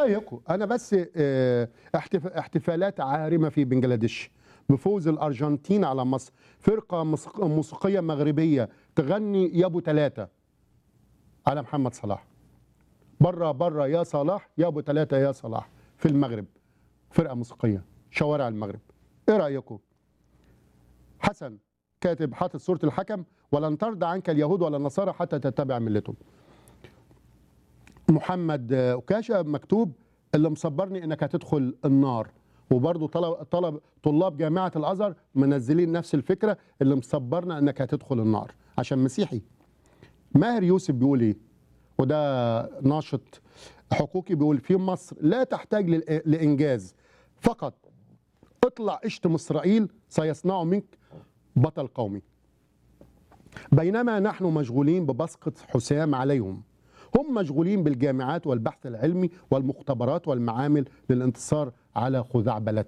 رايكم انا بس آه، احتف- احتفالات عارمه في بنجلاديش بفوز الارجنتين على مصر فرقه موسيق- موسيقيه مغربيه تغني يا ابو ثلاثه على محمد صلاح بره بره يا صلاح يا ابو ثلاثه يا صلاح في المغرب فرقه موسيقيه شوارع المغرب ايه رايكم حسن كاتب حاطط صوره الحكم ولن ترضى عنك اليهود ولا النصارى حتى تتبع ملتهم محمد آه، أكاشة مكتوب اللي مصبرني انك هتدخل النار وبرضه طلب طلب طلاب جامعه الازهر منزلين نفس الفكره اللي مصبرنا انك هتدخل النار عشان مسيحي ماهر يوسف بيقول ايه وده ناشط حقوقي بيقول في مصر لا تحتاج للإ- لانجاز فقط اطلع اشتم اسرائيل سيصنع منك بطل قومي بينما نحن مشغولين ببسقة حسام عليهم هم مشغولين بالجامعات والبحث العلمي والمختبرات والمعامل للانتصار على خزعبلتهم